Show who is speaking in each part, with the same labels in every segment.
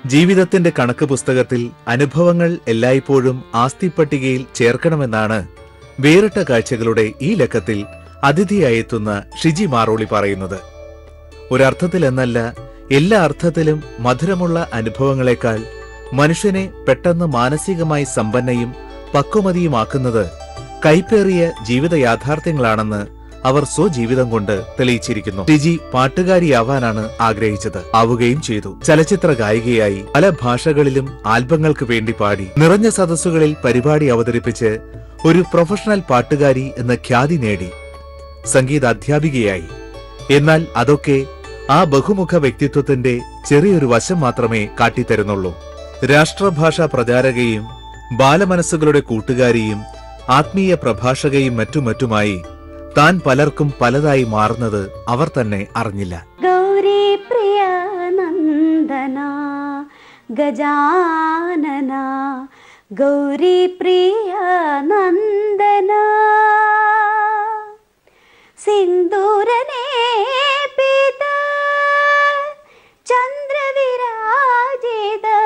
Speaker 1: ജീവിതത്തിന്റെ കണക്ക് പുസ്തകത്തിൽ അനുഭവങ്ങൾ എല്ലായ്പ്പോഴും ആസ്തിപ്പട്ടികയിൽ ചേർക്കണമെന്നാണ് വേറിട്ട കാഴ്ചകളുടെ ഈ ലക്കത്തിൽ അതിഥിയായെത്തുന്ന ഷിജി മാറോളി പറയുന്നത് ഒരർത്ഥത്തിൽ എന്നല്ല എല്ലാ അർത്ഥത്തിലും മധുരമുള്ള അനുഭവങ്ങളെക്കാൾ മനുഷ്യനെ പെട്ടെന്ന് മാനസികമായി സമ്പന്നയും പക്വമതിയുമാക്കുന്നത് കൈപ്പേറിയ ജീവിത യാഥാർത്ഥ്യങ്ങളാണെന്ന് അവർ സ്വജീവിതം കൊണ്ട് തെളിയിച്ചിരിക്കുന്നു ടിജി പാട്ടുകാരിയാവാനാണ് ആഗ്രഹിച്ചത് ആവുകയും ചെയ്തു ചലച്ചിത്ര ഗായികയായി പല ഭാഷകളിലും ആൽബങ്ങൾക്ക് വേണ്ടി പാടി നിറഞ്ഞ സദസ്സുകളിൽ പരിപാടി അവതരിപ്പിച്ച് ഒരു പ്രൊഫഷണൽ പാട്ടുകാരി എന്ന ഖ്യാതി നേടി സംഗീത അധ്യാപികയായി എന്നാൽ അതൊക്കെ ആ ബഹുമുഖ വ്യക്തിത്വത്തിന്റെ ചെറിയൊരു വശം മാത്രമേ കാട്ടിത്തരുന്നുള്ളൂ രാഷ്ട്രഭാഷാ പ്രചാരകയും ബാലമനസ്സുകളുടെ കൂട്ടുകാരിയും ആത്മീയ പ്രഭാഷകയും മറ്റും മറ്റുമായി താൻ പലർക്കും പലതായി മാറുന്നത് അവർ തന്നെ അറിഞ്ഞില്ല
Speaker 2: ഗൗരി പ്രിയ നന്ദന ഗജാനന ഗൗരി പ്രിയ നന്ദന സിന്ദൂരനേ പീത ചന്ദ്രവിരാജിത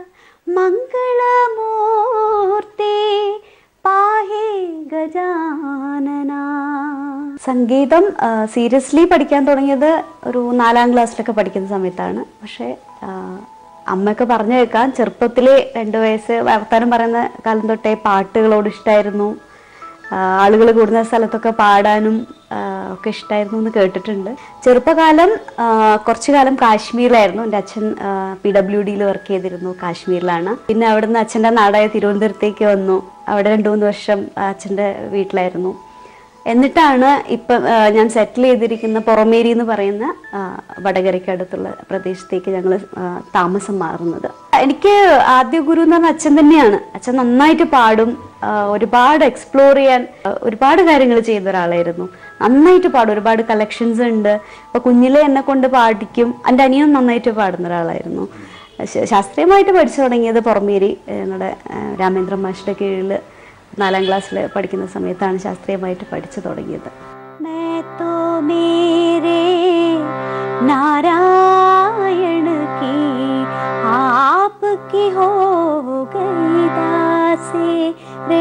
Speaker 2: മംഗളമൂർത്തി പാഹി ഗജാനന സംഗീതം സീരിയസ്ലി പഠിക്കാൻ തുടങ്ങിയത് ഒരു നാലാം ക്ലാസ്സിലൊക്കെ പഠിക്കുന്ന സമയത്താണ് പക്ഷേ ആ, അമ്മയൊക്കെ പറഞ്ഞു കേൾക്കാം ചെറുപ്പത്തിലെ രണ്ട് വയസ്സ് വർത്താനം പറയുന്ന കാലം തൊട്ടേ പാട്ടുകളോട് ഇഷ്ടമായിരുന്നു ആളുകൾ കൂടുന്ന സ്ഥലത്തൊക്കെ പാടാനും ആ, ഒക്കെ ഇഷ്ടമായിരുന്നു എന്ന് കേട്ടിട്ടുണ്ട് ചെറുപ്പകാലം ആ, കുറച്ചു കാലം കാശ്മീരിലായിരുന്നു എൻ്റെ അച്ഛൻ പി ഡബ്ല്യു ഡിയിൽ വർക്ക് ചെയ്തിരുന്നു കാശ്മീരിലാണ് പിന്നെ അവിടുന്ന് അച്ഛൻ്റെ നാടായ തിരുവനന്തപുരത്തേക്ക് വന്നു അവിടെ രണ്ടു മൂന്ന് വർഷം അച്ഛൻ്റെ വീട്ടിലായിരുന്നു എന്നിട്ടാണ് ഇപ്പം ആ, ഞാൻ സെറ്റിൽ ചെയ്തിരിക്കുന്ന പുറമേരി എന്ന് പറയുന്ന ആ, വടകരയ്ക്ക് അടുത്തുള്ള പ്രദേശത്തേക്ക് ഞങ്ങൾ താമസം മാറുന്നത് എനിക്ക് ആദ്യ ഗുരു എന്ന് പറഞ്ഞാൽ അച്ഛൻ തന്നെയാണ് അച്ഛൻ നന്നായിട്ട് പാടും ആ, ഒരുപാട് എക്സ്പ്ലോർ ചെയ്യാൻ ആ, ഒരുപാട് കാര്യങ്ങൾ ചെയ്യുന്ന ഒരാളായിരുന്നു നന്നായിട്ട് പാടും ഒരുപാട് കളക്ഷൻസ് ഉണ്ട് അപ്പൊ കുഞ്ഞിലെ എന്നെ കൊണ്ട് പാടിക്കും എൻ്റെ അനിയനും നന്നായിട്ട് പാടുന്ന ഒരാളായിരുന്നു ശ- ശാസ്ത്രീയമായിട്ട് പഠിച്ചു തുടങ്ങിയത് പുറമേരി ഞങ്ങളുടെ രാമേന്ദ്ര മാഷിന്റെ കീഴിൽ നാലാം ക്ലാസ്സിൽ പഠിക്കുന്ന സമയത്താണ് ശാസ്ത്രീയമായിട്ട് പഠിച്ചു തുടങ്ങിയത് मैं तो मेरे नारायण की आपकी हो गई दासी रे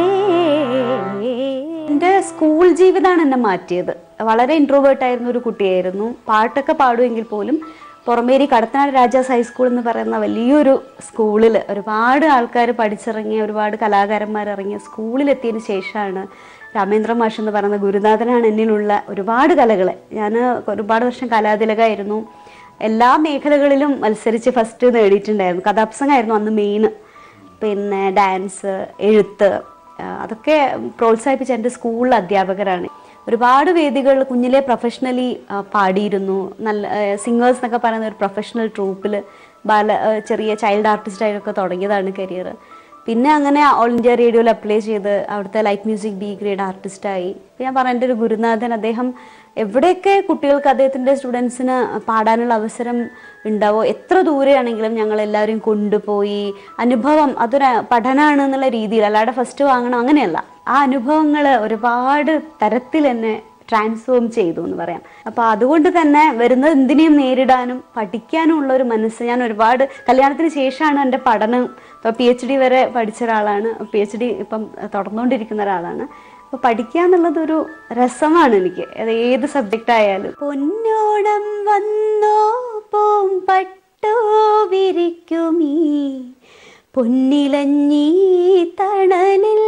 Speaker 2: എൻ്റെ സ്കൂൾ ജീവിതമാണ് എന്നെ മാറ്റിയത് വളരെ ഇൻട്രോവേർട്ട് ആയിരുന്ന ഒരു കുട്ടിയായിരുന്നു പാട്ടൊക്കെ പാടുമെങ്കിൽ പോലും പുറമേരി കടത്തനാട് രാജാസ് ഹൈസ്കൂൾ എന്ന് പറയുന്ന വലിയൊരു സ്കൂളിൽ ഒരുപാട് ആൾക്കാർ പഠിച്ചിറങ്ങിയ ഒരുപാട് കലാകാരന്മാർ ഇറങ്ങിയ സ്കൂളിലെത്തിയതിന് ശേഷമാണ് രാമേന്ദ്ര മാഷ് എന്ന് പറയുന്ന ഗുരുനാഥനാണ് എന്നിലുള്ള ഒരുപാട് കലകൾ ഞാൻ ഒരുപാട് വർഷം കലാതിലകമായിരുന്നു എല്ലാ മേഖലകളിലും മത്സരിച്ച് ഫസ്റ്റ് നേടിയിട്ടുണ്ടായിരുന്നു കഥാപ്രസംഗമായിരുന്നു അന്ന് മെയിൻ പിന്നെ ഡാൻസ് എഴുത്ത് ആ, അതൊക്കെ പ്രോത്സാഹിപ്പിച്ച എൻ്റെ സ്കൂളിൽ അധ്യാപകരാണ് ഒരുപാട് വേദികൾ കുഞ്ഞിലെ പ്രൊഫഷണലി പാടിയിരുന്നു നല്ല സിംഗേഴ്സ് എന്നൊക്കെ പറയുന്ന ഒരു പ്രൊഫഷണൽ ട്രൂപ്പിൽ ബാല ആ, ചെറിയ ചൈൽഡ് ആർട്ടിസ്റ്റായിട്ടൊക്കെ തുടങ്ങിയതാണ് കരിയർ പിന്നെ അങ്ങനെ ഓൾ ഇന്ത്യ റേഡിയോയിൽ അപ്ലൈ ചെയ്ത് അവിടുത്തെ ലൈറ്റ് മ്യൂസിക് ബി ഗ്രേഡ് ആർട്ടിസ്റ്റായി ഞാൻ പറഞ്ഞ എൻ്റെ ഒരു ഗുരുനാഥൻ അദ്ദേഹം എവിടെയൊക്കെ കുട്ടികൾക്ക് അദ്ദേഹത്തിൻ്റെ സ്റ്റുഡൻസിന് പാടാനുള്ള അവസരം ഉണ്ടാവോ എത്ര ദൂരെയാണെങ്കിലും ഞങ്ങൾ എല്ലാവരും കൊണ്ടുപോയി അനുഭവം അതൊരു പഠനമാണ് എന്നുള്ള രീതിയിൽ അല്ലാതെ ഫസ്റ്റ് വാങ്ങണം അങ്ങനെയല്ല ആ അനുഭവങ്ങൾ ഒരുപാട് തരത്തിൽ എന്നെ ട്രാൻസ്ഫോം ചെയ്തു എന്ന് പറയാം അപ്പോൾ അതുകൊണ്ട് തന്നെ വരുന്നത് എന്തിനേയും നേരിടാനും പഠിക്കാനും ഉള്ള ഒരു മനസ്സ് ഞാൻ ഒരുപാട് കല്യാണത്തിന് ശേഷമാണ് എൻ്റെ പഠനം ഇപ്പോൾ പി എച്ച് ഡി വരെ പഠിച്ച ഒരാളാണ് പി എച്ച് ഡി ഇപ്പം തുടർന്നുകൊണ്ടിരിക്കുന്ന ഒരാളാണ് അപ്പോൾ പഠിക്കുക എന്നുള്ളത് ഒരു രസമാണ് എനിക്ക് അത് ഏത് സബ്ജക്റ്റ് ആയാലും പൊന്നോണം വന്നോ പോം പട്ടോ വിരിക്കുമീ പൊന്നിലഞ്ഞീ തണലിൽ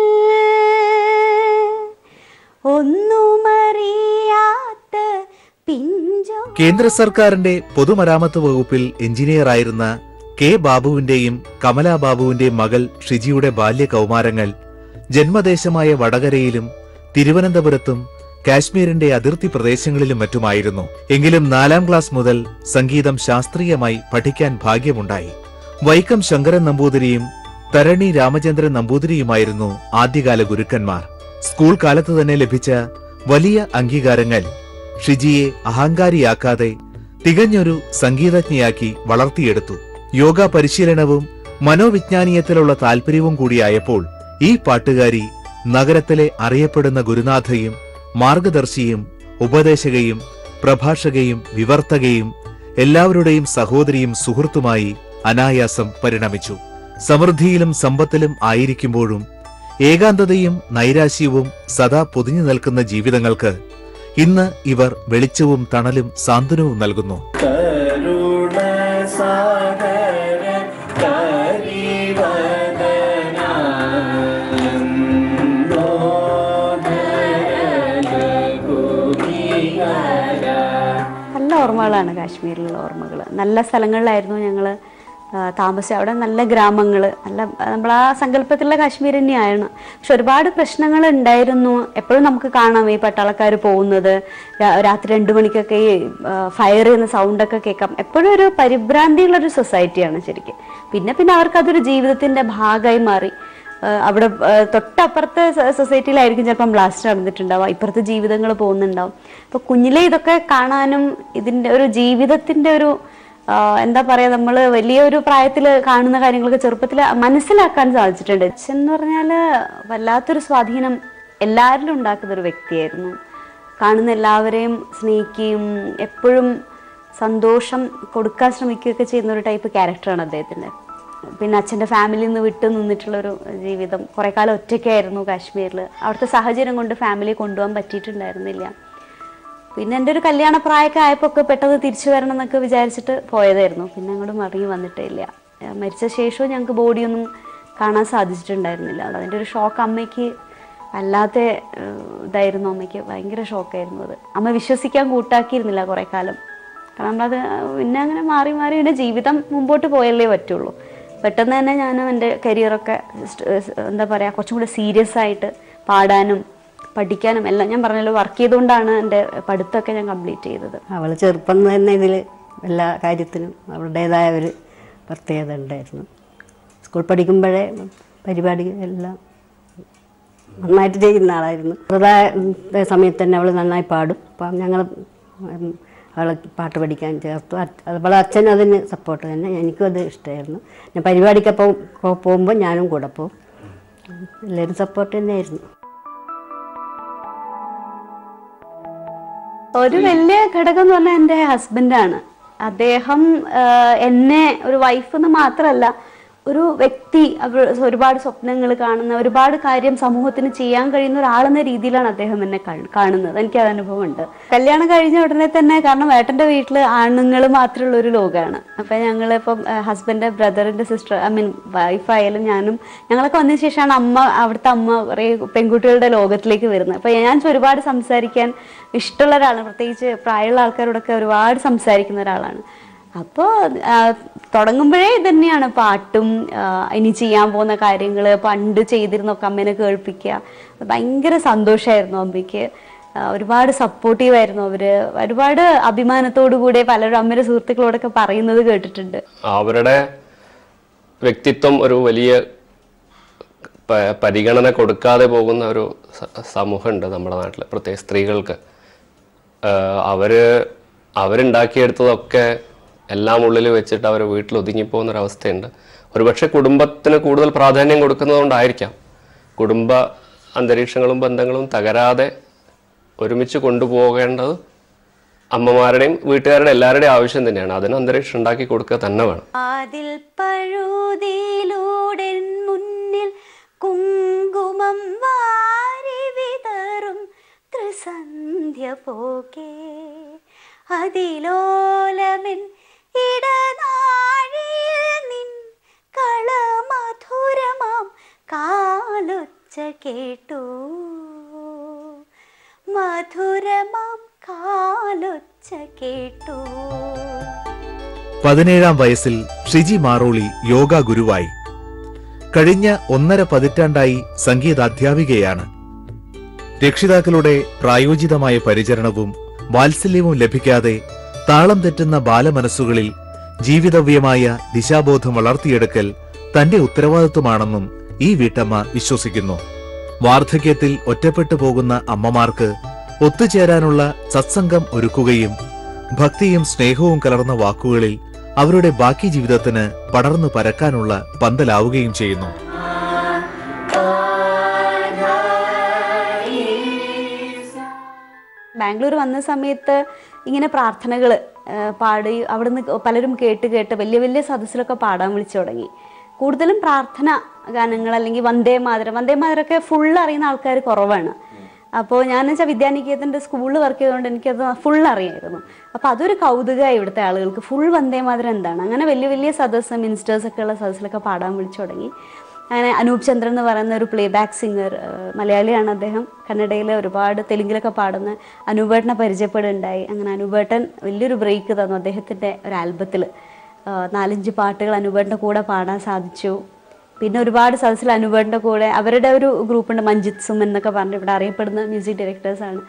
Speaker 2: ഒന്നുമറിയാത്ത പിഞ്ചോ
Speaker 1: കേന്ദ്ര സർക്കാരിന്റെ പൊതുമരാമത്ത് വകുപ്പിൽ എഞ്ചിനീയറായിരുന്ന കെ ബാബുവിന്റെയും കമലാ ബാബുവിന്റെയും മകൾ ഷിജിയുടെ ബാല്യ കൗമാരങ്ങൾ ജന്മദേശമായ വടകരയിലും തിരുവനന്തപുരത്തും കാശ്മീരിന്റെ അതിർത്തി പ്രദേശങ്ങളിലും മറ്റുമായിരുന്നു എങ്കിലും നാലാം ക്ലാസ് മുതൽ സംഗീതം ശാസ്ത്രീയമായി പഠിക്കാൻ ഭാഗ്യമുണ്ടായി വൈക്കം ശങ്കരൻ നമ്പൂതിരിയും തരണി രാമചന്ദ്രൻ നമ്പൂതിരിയുമായിരുന്നു ആദ്യകാല ഗുരുക്കന്മാർ സ്കൂൾ കാലത്ത് തന്നെ ലഭിച്ച വലിയ അംഗീകാരങ്ങൾ ഷിജിയെ അഹങ്കാരിയാക്കാതെ തികഞ്ഞൊരു സംഗീതജ്ഞയാക്കി വളർത്തിയെടുത്തു യോഗ പരിശീലനവും മനോവിജ്ഞാനീയത്തിലുള്ള താല്പര്യവും കൂടിയായപ്പോൾ ഈ പാട്ടുകാരി നഗരത്തിലെ അറിയപ്പെടുന്ന ഗുരുനാഥയും മാർഗദർശിയും ഉപദേശകയും പ്രഭാഷകയും വിവർത്തകയും എല്ലാവരുടെയും സഹോദരിയും സുഹൃത്തുമായി അനായാസം പരിണമിച്ചു സമൃദ്ധിയിലും സമ്പത്തിലും ആയിരിക്കുമ്പോഴും ഏകാന്തതയും നൈരാശ്യവും സദാ പൊതിഞ്ഞു നിൽക്കുന്ന ജീവിതങ്ങൾക്ക് ഇന്ന് ഇവർ വെളിച്ചവും തണലും സാന്ത്വനവും നൽകുന്നു
Speaker 2: നല്ല ഓർമ്മകളാണ് കാശ്മീരിലുള്ള ഓർമ്മകൾ നല്ല സ്ഥലങ്ങളിലായിരുന്നു ഞങ്ങൾ താമസിച്ചത് അവിടെ നല്ല ഗ്രാമങ്ങൾ നല്ല നമ്മൾ ആ സങ്കല്പത്തിലുള്ള കാശ്മീർ തന്നെയാണ് പക്ഷെ ഒരുപാട് പ്രശ്നങ്ങൾ ഉണ്ടായിരുന്നു എപ്പോഴും നമുക്ക് കാണാം ഈ പട്ടാളക്കാർ പോകുന്നത് രാ- രാത്രി രണ്ട് മണിക്കൊക്കെ ഈ ഫയർ ചെയ്യുന്ന സൗണ്ടൊക്കെ കേൾക്കാം എപ്പോഴും ഒരു പരിഭ്രാന്തിയുള്ള ഒരു സൊസൈറ്റിയാണ് ശരിക്കും പിന്നെ പിന്നെ അവർക്കതൊരു ജീവിതത്തിന്റെ ഭാഗമായി മാറി ആഹ് അവിടെ ആഹ് തൊട്ടപ്പുറത്തെ സ- സൊസൈറ്റിയിലായിരിക്കും ചിലപ്പം ബ്ലാസ്റ്റ് നടന്നിട്ടുണ്ടാവുക ഇപ്പുറത്തെ ജീവിതങ്ങൾ പോകുന്നുണ്ടാവും അപ്പൊ കുഞ്ഞിലെ ഇതൊക്കെ കാണാനും ഇതിന്റെ ഒരു ജീവിതത്തിന്റെ ഒരു ആഹ് എന്താ പറയാ നമ്മൾ വലിയൊരു പ്രായത്തിൽ കാണുന്ന കാര്യങ്ങളൊക്കെ ചെറുപ്പത്തിൽ മനസ്സിലാക്കാൻ സാധിച്ചിട്ടുണ്ട് അച്ഛൻ എന്ന് പറഞ്ഞാൽ വല്ലാത്തൊരു സ്വാധീനം എല്ലാവരിലും ഉണ്ടാക്കുന്ന ഒരു വ്യക്തിയായിരുന്നു കാണുന്ന എല്ലാവരെയും സ്നേഹിക്കുകയും എപ്പോഴും സന്തോഷം കൊടുക്കാൻ ശ്രമിക്കുകയൊക്കെ ചെയ്യുന്ന ഒരു ടൈപ്പ് ക്യാരക്ടറാണ് അദ്ദേഹത്തിൻ്റെ പിന്നെ അച്ഛൻ്റെ ഫാമിലിയിൽ നിന്ന് വിട്ടു നിന്നിട്ടുള്ളൊരു ജീവിതം കുറേ കാലം ഒറ്റയ്ക്കായിരുന്നു കാശ്മീരിൽ അവിടുത്തെ സാഹചര്യം കൊണ്ട് ഫാമിലി കൊണ്ടുപോകാൻ പറ്റിയിട്ടുണ്ടായിരുന്നില്ല പിന്നെ എൻ്റെ ഒരു കല്യാണ പ്രായമൊക്കെ ആയപ്പോൾ ഒക്കെ പെട്ടെന്ന് തിരിച്ചു വരണം എന്നൊക്കെ വിചാരിച്ചിട്ട് പോയതായിരുന്നു പിന്നെ അങ്ങോട്ട് മടങ്ങി വന്നിട്ടേ ഇല്ല ഏഹ് മരിച്ച ശേഷവും ഞങ്ങൾക്ക് ബോഡിയൊന്നും കാണാൻ സാധിച്ചിട്ടുണ്ടായിരുന്നില്ല അതിൻ്റെ ഒരു ഷോക്ക് അമ്മയ്ക്ക് അല്ലാത്ത ഏഹ് ഇതായിരുന്നു അമ്മയ്ക്ക് ഭയങ്കര ഷോക്കായിരുന്നു അത് അമ്മ വിശ്വസിക്കാൻ കൂട്ടാക്കിയിരുന്നില്ല കുറേ കാലം കാരണം നമ്മളത് പിന്നെ അങ്ങനെ മാറി മാറി പിന്നെ ജീവിതം മുമ്പോട്ട് പോയല്ലേ പറ്റുള്ളൂ പെട്ടെന്ന് തന്നെ ഞാൻ എൻ്റെ കരിയറൊക്കെ എന്താ പറയുക കുറച്ചും കൂടി സീരിയസ് ആയിട്ട് പാടാനും പഠിക്കാനും എല്ലാം ഞാൻ പറഞ്ഞല്ലോ വർക്ക് ചെയ്തുകൊണ്ടാണ് എൻ്റെ പഠിത്തമൊക്കെ ഞാൻ കംപ്ലീറ്റ് ചെയ്തത്
Speaker 3: അവൾ ചെറുപ്പം തന്നെ ഇതിൽ എല്ലാ കാര്യത്തിനും അവളുടേതായ ഒരു പ്രത്യേകത ഉണ്ടായിരുന്നു സ്കൂൾ പഠിക്കുമ്പോഴേ പരിപാടി എല്ലാം നന്നായിട്ട് ചെയ്യുന്ന ആളായിരുന്നു ചെറുതായ സമയത്ത് തന്നെ അവൾ നന്നായി പാടും അപ്പം ഞങ്ങൾ അവളെ പാട്ട് പഠിക്കാൻ ചേർത്തു അ- അവളെ അച്ഛനും അതിന് സപ്പോർട്ട് തന്നെ എനിക്കും അത് ഇഷ്ടമായിരുന്നു ഞാൻ പരിപാടിക്കൊപ്പം പോകുമ്പോൾ ഞാനും കൂടെ പോകും എല്ലാവരും സപ്പോർട്ട് തന്നെയായിരുന്നു
Speaker 2: ഒരു വലിയ ഘടകം എന്ന് പറഞ്ഞാൽ എൻ്റെ ഹസ്ബൻഡാണ് അദ്ദേഹം ആഹ്, എന്നെ ഒരു വൈഫ് എന്ന് മാത്രമല്ല ഒരു വ്യക്തി അവർ ഒരുപാട് സ്വപ്നങ്ങൾ കാണുന്ന ഒരുപാട് കാര്യം സമൂഹത്തിന് ചെയ്യാൻ കഴിയുന്ന ഒരാളെന്ന രീതിയിലാണ് അദ്ദേഹം എന്നെ കാണ- കാണുന്നത് എനിക്ക് അത് അനുഭവമുണ്ട് കല്യാണം കഴിഞ്ഞ ഉടനെ തന്നെ കാരണം ഏട്ടൻ്റെ വീട്ടിൽ ആണുങ്ങൾ മാത്രമുള്ള ഒരു ലോകമാണ് അപ്പം ഞങ്ങൾ ഇപ്പം ഹസ്ബൻഡ് ബ്രദറിൻ്റെ സിസ്റ്റർ ഐ മീൻ വൈഫായാലും ഞാനും ഞങ്ങളൊക്കെ വന്നതിന് ശേഷമാണ് അമ്മ അവിടുത്തെ അമ്മ കുറേ പെൺകുട്ടികളുടെ ലോകത്തിലേക്ക് വരുന്നത് അപ്പം ഞാൻ ഒരുപാട് സംസാരിക്കാൻ ഇഷ്ടമുള്ള ഒരാളാണ് പ്രത്യേകിച്ച് പ്രായമുള്ള ആൾക്കാരോടൊക്കെ ഒരുപാട് സംസാരിക്കുന്ന ഒരാളാണ് അപ്പോൾ തുടങ്ങുമ്പോഴേ ഇതന്നെയാണ് പാട്ടും ആ, ഇനി ചെയ്യാൻ പോകുന്ന കാര്യങ്ങൾ പണ്ട് ചെയ്തിരുന്നൊക്കെ അമ്മേനെ കേൾപ്പിക്കുക ഭയങ്കര സന്തോഷമായിരുന്നു അമ്മയ്ക്ക് ആ, ഒരുപാട് സപ്പോർട്ടീവായിരുന്നു അവര് ഒരുപാട് അഭിമാനത്തോടു കൂടെ പലരും അമ്മയുടെ സുഹൃത്തുക്കളോടൊക്കെ പറയുന്നത് കേട്ടിട്ടുണ്ട്
Speaker 4: അവരുടെ വ്യക്തിത്വം ഒരു വലിയ പ- പരിഗണന കൊടുക്കാതെ പോകുന്ന ഒരു സ- സമൂഹമുണ്ട് നമ്മുടെ നാട്ടിൽ പ്രത്യേകിച്ച് സ്ത്രീകൾക്ക് ആഹ് അവര് അവരുണ്ടാക്കിയെടുത്തതൊക്കെ എല്ലാം ഉള്ളിൽ വെച്ചിട്ട് അവർ വീട്ടിൽ ഒതുങ്ങിപ്പോകുന്ന ഒരു അവസ്ഥയുണ്ട് ഒരുപക്ഷെ കുടുംബത്തിന് കൂടുതൽ പ്രാധാന്യം കൊടുക്കുന്നതുകൊണ്ടായിരിക്കാം കുടുംബ അന്തരീക്ഷങ്ങളും ബന്ധങ്ങളും തകരാതെ ഒരുമിച്ച് കൊണ്ടുപോകേണ്ടത് അമ്മമാരുടെയും വീട്ടുകാരുടെ എല്ലാവരുടെയും ആവശ്യം തന്നെയാണ് അതിന് അന്തരീക്ഷം ഉണ്ടാക്കി കൊടുക്കുക തന്നെ വേണം
Speaker 2: അതിൽ പഴുതിയിലൂടെ മുന്നിൽ കുങ്കുമം വാരി വിതറും ത്രിസന്ധ്യ പോകെ അതിലോലമിൻ ഇടനാഴിയിൽ നിൻ കളമധുരമാം കാലൊച്ച കേട്ടു മധുരമാം കാലൊച്ച കേട്ടു
Speaker 1: പതിനേഴാം വയസ്സിൽ ഷിജി മാറോളി യോഗ ഗുരുവായി കഴിഞ്ഞ ഒന്നര പതിറ്റാണ്ടായി സംഗീതാധ്യാപികയാണ് രക്ഷിതാക്കളുടെ പ്രായോജിതമായ പരിചരണവും വാത്സല്യവും ലഭിക്കാതെ താളം തെറ്റുന്ന ബാലമനസ്സുകളിൽ ജീവിതവ്യമായ ദിശാബോധം വളർത്തിയെടുക്കൽ തന്റെ ഉത്തരവാദിത്വമാണെന്നും ഈ വീട്ടമ്മ വിശ്വസിക്കുന്നു വാർദ്ധക്യത്തിൽ ഒറ്റപ്പെട്ടു പോകുന്ന അമ്മമാർക്ക് ഒത്തുചേരാനുള്ള സത്സംഗം ഒരുക്കുകയും ഭക്തിയും സ്നേഹവും കലർന്ന വാക്കുകളിൽ അവരുടെ ബാക്കി ജീവിതത്തിന് പടർന്നു പരക്കാനുള്ള പന്തലാവുകയും ചെയ്യുന്നു
Speaker 2: ബാംഗ്ലൂർ വന്ന സമയത്ത് ഇങ്ങനെ പ്രാർത്ഥനകൾ പാടി അവിടുന്ന് പലരും കേട്ട് കേട്ട് വലിയ വലിയ സദസ്സിലൊക്കെ പാടാൻ വിളിച്ചു തുടങ്ങി കൂടുതലും പ്രാർത്ഥന ഗാനങ്ങൾ അല്ലെങ്കിൽ വന്ദേ മാതരം വന്ദേ മാതരമൊക്കെ ഫുൾ അറിയുന്ന ആൾക്കാർ കുറവാണ് അപ്പോൾ ഞാൻ വെച്ചാൽ വിദ്യാനികേതൻ്റെ സ്കൂളിൽ വർക്ക് ചെയ്തുകൊണ്ട് എനിക്കത് ഫുൾ അറിയായിരുന്നു അപ്പോൾ അതൊരു കൗതുകമായി ഇവിടുത്തെ ആളുകൾക്ക് ഫുൾ വന്ദേ മാതരം എന്താണ് അങ്ങനെ വലിയ വലിയ സദസ്സ് മിനിസ്റ്റേഴ്സ് ഒക്കെ ഉള്ള സദസ്സിലൊക്കെ പാടാൻ വിളിച്ചു തുടങ്ങി അങ്ങനെ അനൂപ് ചന്ദ്രൻ എന്ന് പറയുന്ന ഒരു പ്ലേ ബാക്ക് സിംഗർ മലയാളിയാണ് അദ്ദേഹം കന്നഡയിൽ ഒരുപാട് തെലുങ്കിലൊക്കെ പാടുന്ന അനൂപേട്ടനെ പരിചയപ്പെടുണ്ടായി അങ്ങനെ അനൂപേട്ടൻ വലിയൊരു ബ്രേക്ക് തന്നു അദ്ദേഹത്തിൻ്റെ ഒരു ആൽബത്തിൽ നാലഞ്ച് പാട്ടുകൾ അനൂപേട്ടൻ്റെ കൂടെ പാടാൻ സാധിച്ചു പിന്നെ ഒരുപാട് സദസ്സിൽ അനുപേടിൻ്റെ കൂടെ അവരുടെ ഒരു ഗ്രൂപ്പുണ്ട് മഞ്ജിത് സും എന്നൊക്കെ പറഞ്ഞ് ഇവിടെ അറിയപ്പെടുന്ന മ്യൂസിക് ഡയറക്ടേഴ്സാണ്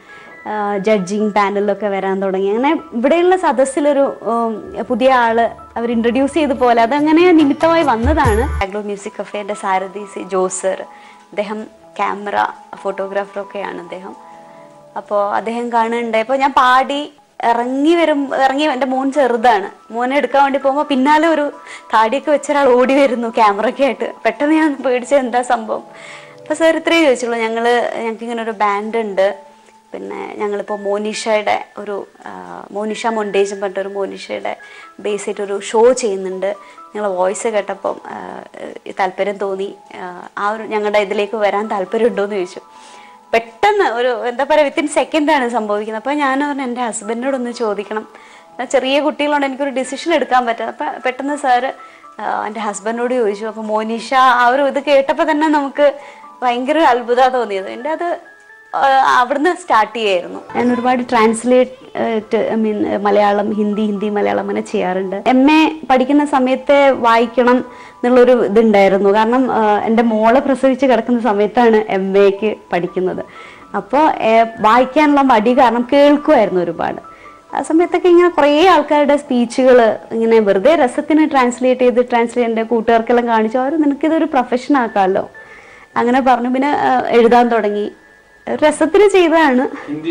Speaker 2: ജഡ്ജിങ് പാനലിലൊക്കെ വരാൻ തുടങ്ങി അങ്ങനെ ഇവിടെയുള്ള സദസ്സിലൊരു ഉം, പുതിയ ആള് അവർ ഇൻട്രൊഡ്യൂസ് ചെയ്ത പോലെ അതങ്ങനെ നിമിത്തമായി വന്നതാണ് ബാംഗ്ലൂർ മ്യൂസിക് കഫേൻ്റെ സാരഥി സി ജോസർ അദ്ദേഹം ക്യാമറ ഫോട്ടോഗ്രാഫറൊക്കെയാണ് അദ്ദേഹം അപ്പോൾ അദ്ദേഹം കാണുന്നുണ്ടായി അപ്പോൾ ഞാൻ പാടി ഇറങ്ങി വരും ഇറങ്ങി എൻ്റെ മോൻ ചെറുതാണ് മോനെ എടുക്കാൻ വേണ്ടി പോകുമ്പോൾ പിന്നാലെ ഒരു താടിയൊക്കെ വെച്ച ഒരാൾ ഓടി വരുന്നു ക്യാമറയൊക്കെ ആയിട്ട് പെട്ടെന്ന് ഞാൻ പേടിച്ചത് എന്താ സംഭവം അപ്പോൾ സാർ ഇത്രയേ ചോദിച്ചുള്ളൂ ഞങ്ങൾ ഞങ്ങൾക്ക് ഇങ്ങനെ ഒരു ബാൻഡ് ഉണ്ട് പിന്നെ ഞങ്ങളിപ്പോൾ മോനിഷയുടെ ഒരു ആ, മോനിഷ മൊണ്ടേജ് എന്ന് പറഞ്ഞിട്ടൊരു മോനിഷയുടെ ബേസ് ആയിട്ട് ഒരു ഷോ ചെയ്യുന്നുണ്ട് ഞങ്ങൾ വോയിസ് കേട്ടപ്പം ആ, ഈ താല്പര്യം തോന്നി ആ, ആ ഒരു ഞങ്ങളുടെ ഇതിലേക്ക് വരാൻ താല്പര്യമുണ്ടോ എന്ന് ചോദിച്ചു പെട്ടെന്ന് ഒരു എന്താ പറയുക വിത്തിൻ സെക്കൻഡാണ് സംഭവിക്കുന്നത് അപ്പോൾ ഞാൻ പറഞ്ഞു എൻ്റെ ഹസ്ബൻഡിനോടൊന്ന് ചോദിക്കണം ആ ചെറിയ കുട്ടികളുണ്ട് എനിക്കൊരു ഡിസിഷൻ എടുക്കാൻ പറ്റും അപ്പം പെട്ടെന്ന് സാറ് എൻ്റെ ഹസ്ബൻഡിനോട് ചോദിച്ചു അപ്പോൾ മോനിഷ ആ ഒരു ഇത് കേട്ടപ്പോൾ തന്നെ നമുക്ക് ഭയങ്കര ഒരു അത്ഭുതമാണ് തോന്നിയത് എൻ്റെ അത് ആ, അവിടുന്ന് സ്റ്റാർട്ട് ചെയ്യായിരുന്നു ഞാൻ ഒരുപാട് translate I mean Malayalam Hindi Hindi Malayalam അങ്ങനെ ചെയ്യാറുണ്ട് എം എ പഠിക്കുന്ന സമയത്ത് വായിക്കണം എന്നുള്ളൊരു ഇതുണ്ടായിരുന്നു കാരണം ആ, എൻ്റെ മോളെ പ്രസവിച്ച് കിടക്കുന്ന സമയത്താണ് എം എക്ക് പഠിക്കുന്നത് അപ്പോൾ വായിക്കാനുള്ള മടി കാരണം കേൾക്കുമായിരുന്നു ഒരുപാട് ആ സമയത്തൊക്കെ ഇങ്ങനെ കുറേ ആൾക്കാരുടെ സ്പീച്ചുകൾ ഇങ്ങനെ വെറുതെ രസത്തിന് ട്രാൻസ്ലേറ്റ് ചെയ്ത് ട്രാൻസ്ലേറ്റ് എൻ്റെ കൂട്ടുകാർക്കെല്ലാം കാണിച്ചു അവർ നിനക്കിതൊരു പ്രൊഫഷൻ ആക്കാമല്ലോ അങ്ങനെ പറഞ്ഞു പിന്നെ ആ, എഴുതാൻ തുടങ്ങി രസത്തിന് ചെയ്തതാണ്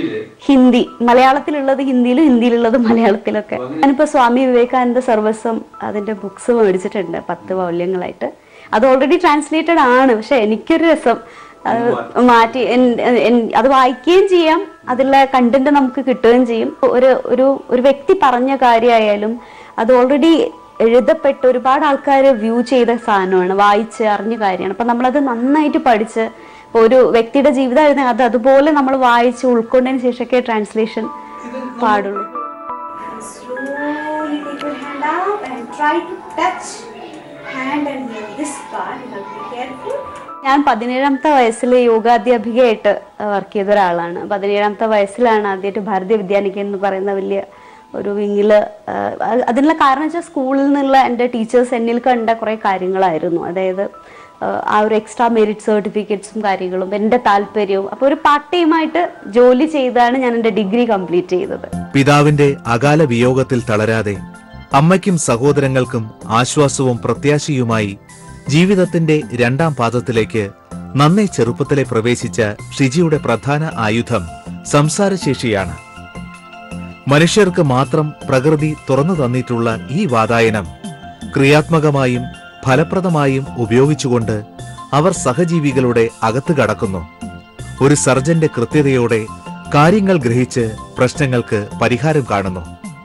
Speaker 2: ഹിന്ദി മലയാളത്തിലുള്ളത് ഹിന്ദിയിലും ഹിന്ദിയിലുള്ളത് മലയാളത്തിലൊക്കെ ഞാനിപ്പോ സ്വാമി വിവേകാനന്ദ സർവസ്വം അതിന്റെ ബുക്സ് മേടിച്ചിട്ടുണ്ട് പത്ത് വൗല്യങ്ങളായിട്ട് അത് ഓൾറെഡി ട്രാൻസ്ലേറ്റഡ് ആണ് പക്ഷെ എനിക്കൊരു രസം അത് മാറ്റി എൻ- എൻ- അത് വായിക്കുകയും ചെയ്യാം അതിലുള്ള കണ്ടന്റ് നമുക്ക് കിട്ടുകയും ചെയ്യും ഒരു ഒരു ഒരു വ്യക്തി പറഞ്ഞ കാര്യമായാലും അത് ഓൾറെഡി എഴുതപ്പെട്ട് ഒരുപാട് ആൾക്കാർ വ്യൂ ചെയ്ത സാധനമാണ് വായിച്ച് അറിഞ്ഞ കാര്യമാണ് അപ്പൊ നമ്മളത് നന്നായിട്ട് പഠിച്ച് ഇപ്പൊ ഒരു വ്യക്തിയുടെ ജീവിതം എഴുതുന്ന അത് അതുപോലെ നമ്മൾ വായിച്ച് ഉൾക്കൊണ്ടതിന് ശേഷമൊക്കെ ട്രാൻസ്ലേഷൻ പാടുള്ളൂ
Speaker 5: Slowly take your hand up and try to touch hand and near this part. You have to be careful.
Speaker 2: ഞാൻ പതിനേഴാമത്തെ വയസ്സിൽ യോഗാധ്യാപികയായിട്ട് വർക്ക് ചെയ്ത ഒരാളാണ് പതിനേഴാമത്തെ വയസ്സിലാണ് ആദ്യമായിട്ട് ഭാരതീയ വിദ്യാനികൻ എന്ന് പറയുന്ന വലിയ ഒരു വിങ്ങില് അതിനുള്ള കാരണം വെച്ചാൽ സ്കൂളിൽ നിന്നുള്ള എൻ്റെ ടീച്ചേഴ്സ് എന്നിൽ കണ്ട കുറേ കാര്യങ്ങളായിരുന്നു അതായത് ആ, ആ ഒരു എക്സ്ട്രാ മെറിറ്റ് സർട്ടിഫിക്കറ്റ്സും കാര്യങ്ങളും എൻ്റെ താല്പര്യവും അപ്പോൾ ഒരു പാർട്ട് ടൈമായിട്ട് ജോലി ചെയ്താണ് ഞാൻ എൻ്റെ ഡിഗ്രി കംപ്ലീറ്റ് ചെയ്തത്
Speaker 1: പിതാവിന്റെ അകാല വിയോഗത്തിൽ തളരാതെ അമ്മയ്ക്കും സഹോദരങ്ങൾക്കും ആശ്വാസവും പ്രത്യാശയുമായി ജീവിതത്തിന്റെ രണ്ടാം പാദത്തിലേക്ക് നന്നേ ചെറുപ്പത്തിലെ പ്രവേശിച്ച ഷിജിയുടെ പ്രധാന ആയുധം സംസാരശേഷിയാണ് മനുഷ്യർക്ക് മാത്രം പ്രകൃതി തുറന്നു തന്നിട്ടുള്ള ഈ വാതായനം ക്രിയാത്മകമായും ഫലപ്രദമായും ഉപയോഗിച്ചുകൊണ്ട് അവർ സഹജീവികളുടെ അകത്ത് കടക്കുന്നു ഒരു സർജന്റെ കൃത്യതയോടെ കാര്യങ്ങൾ ഗ്രഹിച്ച് പ്രശ്നങ്ങൾക്ക് പരിഹാരം കാണുന്നു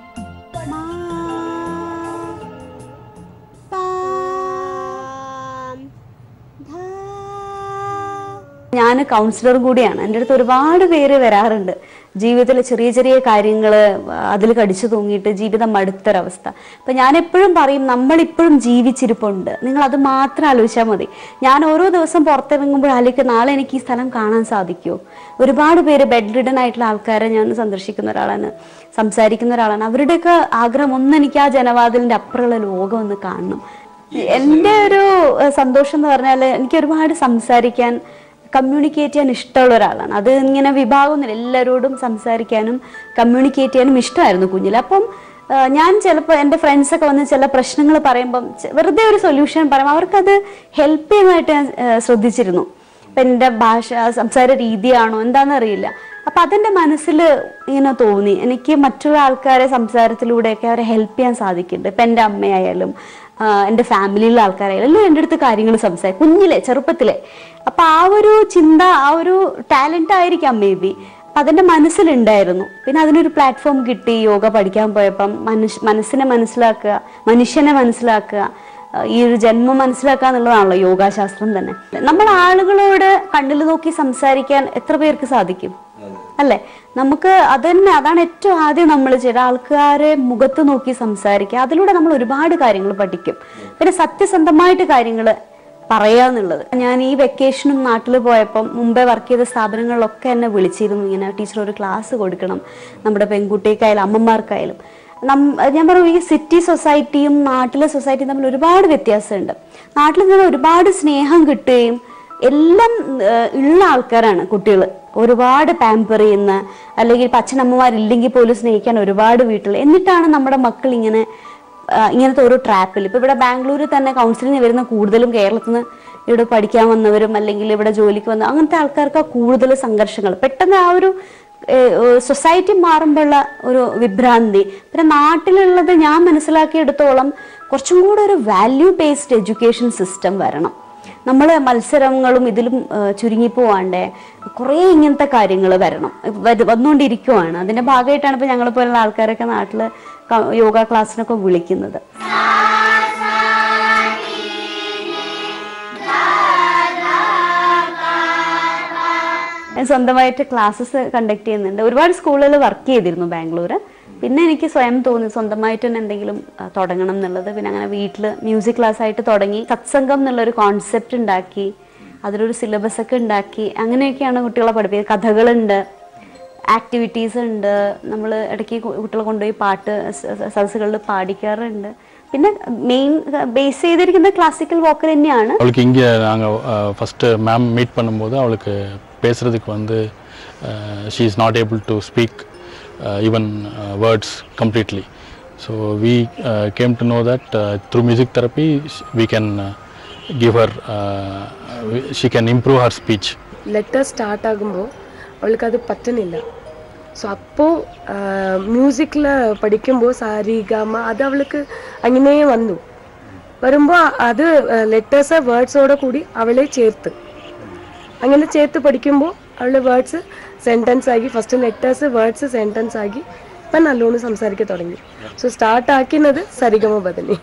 Speaker 2: ഞാൻ കൗൺസിലർ കൂടിയാണ് എൻ്റെ അടുത്ത് ഒരുപാട് പേര് വരാറുണ്ട് ജീവിതത്തിലെ ചെറിയ ചെറിയ കാര്യങ്ങൾ അതിൽ കടിച്ചു തൂങ്ങിയിട്ട് ജീവിതം മടുത്തൊരവസ്ഥ അപ്പം ഞാൻ എപ്പോഴും പറയും നമ്മളിപ്പോഴും ജീവിച്ചിരിപ്പുണ്ട് നിങ്ങൾ അത് മാത്രം ആലോചിച്ചാൽ മതി ഞാൻ ഓരോ ദിവസം പുറത്തിറങ്ങുമ്പോൾ ആലോചിക്കും നാളെ എനിക്ക് ഈ സ്ഥലം കാണാൻ സാധിക്കുമോ ഒരുപാട് പേര് ബെഡ് റിഡൻ ആയിട്ടുള്ള ആൾക്കാരെ ഞാൻ സന്ദർശിക്കുന്ന ഒരാളാണ് സംസാരിക്കുന്ന ഒരാളാണ് അവരുടെയൊക്കെ ആഗ്രഹം ഒന്ന് എനിക്ക് ആ ജനവാതിലിൻ്റെ അപ്പുറമുള്ള ലോകം ഒന്ന് കാണണം എൻ്റെ ഒരു ഏഹ്, സന്തോഷം എന്ന് പറഞ്ഞാൽ എനിക്ക് ഒരുപാട് സംസാരിക്കാൻ കമ്മ്യൂണിക്കേറ്റ് ചെയ്യാൻ ഇഷ്ടമുള്ള ഒരാളാണ് അത് ഇങ്ങനെ വിഭാഗമൊന്നുമില്ല എല്ലാവരോടും സംസാരിക്കാനും കമ്മ്യൂണിക്കേറ്റ് ചെയ്യാനും ഇഷ്ടമായിരുന്നു കുഞ്ഞിൽ അപ്പം ആ, ഞാൻ ചിലപ്പോൾ എൻ്റെ ഫ്രണ്ട്സൊക്കെ വന്ന് ചില പ്രശ്നങ്ങൾ പറയുമ്പം ചെ- വെറുതെ ഒരു സൊല്യൂഷൻ പറയുമ്പോൾ അവർക്കത് ഹെൽപ്പ് ചെയ്യുന്നതായിട്ട് ഞാൻ ആ, ശ്രദ്ധിച്ചിരുന്നു ഇപ്പം എൻ്റെ ഭാഷ സംസാര രീതിയാണോ എന്താണെന്നറിയില്ല അപ്പം അതെൻ്റെ മനസ്സിൽ ഇങ്ങനെ തോന്നി എനിക്ക് മറ്റുള്ള ആൾക്കാരെ സംസാരത്തിലൂടെയൊക്കെ അവരെ ഹെൽപ്പ് ചെയ്യാൻ സാധിക്കുന്നുണ്ട് ഇപ്പം എൻ്റെ അമ്മയായാലും ആ, എൻ്റെ ഫാമിലിയിലെ ആൾക്കാരായാലും എല്ലാം എൻ്റെ അടുത്ത് കാര്യങ്ങൾ സംസാരിക്കും കുഞ്ഞിലെ ചെറുപ്പത്തിലെ അപ്പം ആ ഒരു ചിന്ത ആ ഒരു ടാലൻ്റ് ആയിരിക്കാം മേ ബി അപ്പം അതിൻ്റെ മനസ്സിലുണ്ടായിരുന്നു പിന്നെ അതിനൊരു പ്ലാറ്റ്ഫോം കിട്ടി യോഗ പഠിക്കാൻ പോയപ്പം മനുഷ്യ മനസ്സിനെ മനസ്സിലാക്കുക മനുഷ്യനെ മനസ്സിലാക്കുക ഏഹ് ഈ ഒരു ജന്മം മനസ്സിലാക്കുക എന്നുള്ളതാണല്ലോ യോഗാശാസ്ത്രം തന്നെ നമ്മൾ ആളുകളോട് കണ്ണിൽ നോക്കി സംസാരിക്കാൻ എത്ര പേർക്ക് സാധിക്കും അല്ലെ നമുക്ക് അത് തന്നെ അതാണ് ഏറ്റവും ആദ്യം നമ്മൾ ചെയ്ത ആൾക്കാരെ മുഖത്ത് നോക്കി സംസാരിക്കുക അതിലൂടെ നമ്മൾ ഒരുപാട് കാര്യങ്ങൾ പഠിക്കും പിന്നെ സത്യസന്ധമായിട്ട് കാര്യങ്ങൾ പറയാന്നുള്ളത് ഞാൻ ഈ വെക്കേഷനും നാട്ടിൽ പോയപ്പം മുമ്പേ വർക്ക് ചെയ്ത സ്ഥാപനങ്ങളിലൊക്കെ എന്നെ വിളിച്ചിരുന്നു ഇങ്ങനെ ടീച്ചർ ഒരു ക്ലാസ് കൊടുക്കണം നമ്മുടെ പെൺകുട്ടിക്കായാലും അമ്മമാർക്കായാലും നം ഞാൻ പറഞ്ഞു ഈ സിറ്റി സൊസൈറ്റിയും നാട്ടിലെ സൊസൈറ്റിയും തമ്മിൽ ഒരുപാട് വ്യത്യാസമുണ്ട് നാട്ടിൽ നിന്ന് ഒരുപാട് സ്നേഹം കിട്ടുകയും എല്ലാം ഏഹ്, ഉള്ള ആൾക്കാരാണ് കുട്ടികൾ ഒരുപാട് പാമ്പർ ചെയ്യുന്ന അല്ലെങ്കിൽ ഇപ്പം അച്ഛനമ്മമാരില്ലെങ്കിൽ പോലും സ്നേഹിക്കാൻ ഒരുപാട് വീട്ടിൽ എന്നിട്ടാണ് നമ്മുടെ മക്കൾ ഇങ്ങനെ ആ, ഇങ്ങനത്തെ ഒരു ട്രാപ്പിൽ ഇപ്പൊ ഇവിടെ ബാംഗ്ലൂരിൽ തന്നെ കൗൺസിലിംഗ് വരുന്ന കൂടുതലും കേരളത്തിൽ നിന്ന് ഇവിടെ പഠിക്കാൻ വന്നവരും അല്ലെങ്കിൽ ഇവിടെ ജോലിക്ക് വന്ന അങ്ങനത്തെ ആൾക്കാർക്ക് കൂടുതൽ സംഘർഷങ്ങൾ പെട്ടെന്ന് ആ ഒരു സൊസൈറ്റി മാറുമ്പോഴുള്ള ഒരു വിഭ്രാന്തി പിന്നെ നാട്ടിലുള്ളത് ഞാൻ മനസ്സിലാക്കിയെടുത്തോളം കുറച്ചും കൂടെ ഒരു വാല്യൂ ബേസ്ഡ് എഡ്യൂക്കേഷൻ സിസ്റ്റം വരണം നമ്മൾ മത്സരങ്ങളും ഇതിലും ആ, ചുരുങ്ങിപ്പോവാണ്ടേ കുറേ ഇങ്ങനത്തെ കാര്യങ്ങൾ വരണം വരു- വന്നുകൊണ്ടിരിക്കുവാണ് അതിന്റെ ഭാഗമായിട്ടാണ് ഇപ്പൊ ഞങ്ങളെ പോലുള്ള ആൾക്കാരൊക്കെ നാട്ടിൽ യോഗ ക്ലാസ്സിനൊക്കെ വിളിക്കുന്നത് ഞാൻ സ്വന്തമായിട്ട് ക്ലാസ്സസ് കണ്ടക്ട് ചെയ്യുന്നുണ്ട് ഒരുപാട് സ്കൂളുകളിൽ വർക്ക് ചെയ്തിരുന്നു ബാംഗ്ലൂർ പിന്നെ എനിക്ക് സ്വയം തോന്നി സ്വന്തമായിട്ട് തന്നെ എന്തെങ്കിലും ആ, തുടങ്ങണം എന്നുള്ളത് പിന്നെ അങ്ങനെ വീട്ടിൽ മ്യൂസിക് ക്ലാസ് ആയിട്ട് തുടങ്ങി സത്സംഗം എന്നുള്ളൊരു കോൺസെപ്റ്റ് ഉണ്ടാക്കി അതിലൊരു സിലബസ് ഒക്കെ ഉണ്ടാക്കി അങ്ങനെയൊക്കെയാണ് കുട്ടികളെ പഠിപ്പിക്കുന്നത് കഥകളുണ്ട് ആക്ടിവിറ്റീസ് ഉണ്ട് നമ്മൾ ഇടയ്ക്ക് കു- കുട്ടികളെ കൊണ്ടുപോയി പാട്ട് സ- സ- സദസ്സുകളിൽ പാടിക്കാറുണ്ട് പിന്നെ മെയിൻ ബേസ് ചെയ്തിരിക്കുന്ന ക്ലാസിക്കൽ വോക്കൽ തന്നെയാണ്
Speaker 6: அவளுக்கு இங்கே நாங்கள் ஃபஸ்ட்டு மேம் மீட் பண்ணும்போது அவளுக்கு பேசுகிறதுக்கு வந்து she is not able to speak even words completely so we came to know that through music therapy we can give her she can improve her speech
Speaker 7: letter start ആകുമ്പോൾ അവൾക്കത് പറ്റുന്നില്ല so അപ്പോൾ മ്യൂസിക്കിൽ പഠിക്കുമ്പോൾ sari gamma അത് അവൾക്ക് അങ്ങനെ വന്നു വരുമ്പോൾ അത് ലെറ്റേഴ്സ് വേർഡ്സോടെ കൂടി അവളെ ചേർത്ത് അങ്ങനെ ചേർത്ത് പഠിക്കുമ്പോൾ അവളുടെ വേർഡ്സ് സെൻറ്റൻസ് ആക്കി ഫസ്റ്റ് ലെറ്റേഴ്സ് വേർഡ്സ് സെൻറ്റൻസ് ആക്കി ഇപ്പം നല്ലോണം സംസാരിക്കാൻ തുടങ്ങി സോ സ്റ്റാർട്ട് ആക്കുന്നത് സരിഗമ ബദനി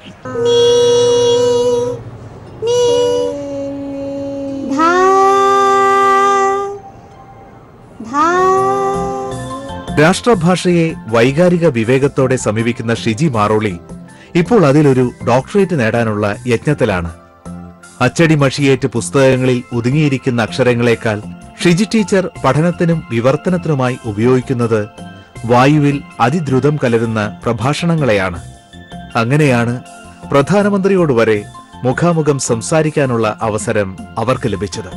Speaker 1: രാഷ്ട്രഭാഷയെ വൈകാരിക വിവേകത്തോടെ സമീപിക്കുന്ന ഷിജി മാറോളി ഇപ്പോൾ അതിലൊരു ഡോക്ടറേറ്റ് നേടാനുള്ള യജ്ഞത്തിലാണ് അച്ചടി മഷിയേറ്റ് പുസ്തകങ്ങളിൽ ഒതുങ്ങിയിരിക്കുന്ന അക്ഷരങ്ങളെക്കാൾ ഷിജി ടീച്ചർ പഠനത്തിനും വിവർത്തനത്തിനുമായി ഉപയോഗിക്കുന്നത് വായുവിൽ അതിദ്രുതം കലരുന്ന പ്രഭാഷണങ്ങളെയാണ് അങ്ങനെയാണ് പ്രധാനമന്ത്രിയോട് വരെ മുഖാമുഖം സംസാരിക്കാനുള്ള അവസരം അവർക്ക് ലഭിച്ചത്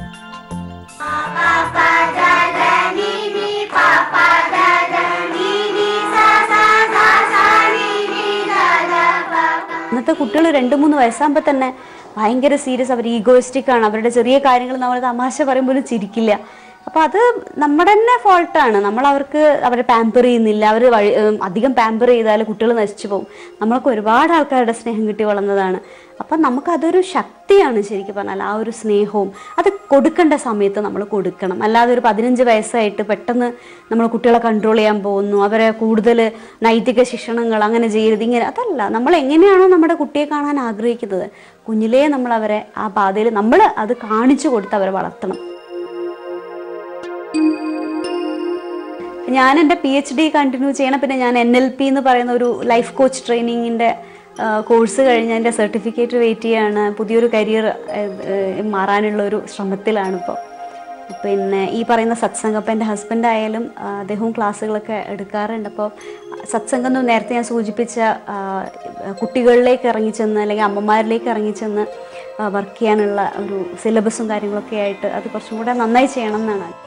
Speaker 2: ഇന്നത്തെ കുട്ടികൾ രണ്ട് മൂന്ന് വയസ്സാകുമ്പോൾ തന്നെ ഭയങ്കര സീരിയസ് അവർ ഈഗോയിസ്റ്റിക് ആണ് അവരുടെ ചെറിയ കാര്യങ്ങൾ നമ്മൾ തമാശ പറയുമ്പോൾ ചിരിക്കില്ല അപ്പൊ അത് നമ്മുടെ തന്നെ ഫോൾട്ടാണ് നമ്മൾ അവർക്ക് അവരെ പാമ്പർ ചെയ്യുന്നില്ല അവർ വഴി ഏം, അധികം പാമ്പർ ചെയ്താൽ കുട്ടികൾ നശിച്ചു പോകും നമ്മൾക്ക് ഒരുപാട് ആൾക്കാരുടെ സ്നേഹം കിട്ടി വളർന്നതാണ് അപ്പം നമുക്കതൊരു ശക്തിയാണ് ശരിക്കും പറഞ്ഞാൽ ആ ഒരു സ്നേഹവും അത് കൊടുക്കേണ്ട സമയത്ത് നമ്മൾ കൊടുക്കണം അല്ലാതെ ഒരു പതിനഞ്ച് വയസ്സായിട്ട് പെട്ടെന്ന് നമ്മൾ കുട്ടികളെ കൺട്രോൾ ചെയ്യാൻ പോകുന്നു അവരെ കൂടുതൽ നൈതിക ശിക്ഷണങ്ങൾ അങ്ങനെ ചെയ്യരുത് ഇങ്ങനെ അതല്ല നമ്മൾ എങ്ങനെയാണോ നമ്മുടെ കുട്ടിയെ കാണാൻ ആഗ്രഹിക്കുന്നത് കുഞ്ഞിലേ നമ്മൾ അവരെ ആ പാതയിൽ നമ്മൾ അത് കാണിച്ചു കൊടുത്ത് അവരെ വളർത്തണം ഞാൻ എൻ്റെ പി എച്ച് ഡി കണ്ടിന്യൂ ചെയ്യണം പിന്നെ ഞാൻ എൻ എൽ പി എന്ന് പറയുന്ന ഒരു ലൈഫ് കോച്ച് ട്രെയിനിങ്ങിൻ്റെ കോഴ്സ് കഴിഞ്ഞ് എൻ്റെ സർട്ടിഫിക്കറ്റ് വെയിറ്റ് ചെയ്യാണ് പുതിയൊരു കരിയർ മാറാനുള്ള ഒരു ശ്രമത്തിലാണ് ഇപ്പോൾ പിന്നെ ഈ പറയുന്ന സത്സംഗം അപ്പോൾ എൻ്റെ ഹസ്ബൻഡ് ആയാലും ആ, അദ്ദേഹവും ക്ലാസ്സുകളൊക്കെ എടുക്കാറുണ്ട് അപ്പോൾ സത്സംഗം എന്ന് നേരത്തെ ഞാൻ സൂചിപ്പിച്ച ആ, കുട്ടികളിലേക്ക് ഇറങ്ങിച്ചെന്ന് അല്ലെങ്കിൽ അമ്മമാരിലേക്ക് ഇറങ്ങിച്ചെന്ന് വർക്ക് ചെയ്യാനുള്ള ഒരു സിലബസും കാര്യങ്ങളൊക്കെ ആയിട്ട് അത് കുറച്ചും കൂടെ നന്നായി ചെയ്യണം എന്നാണ്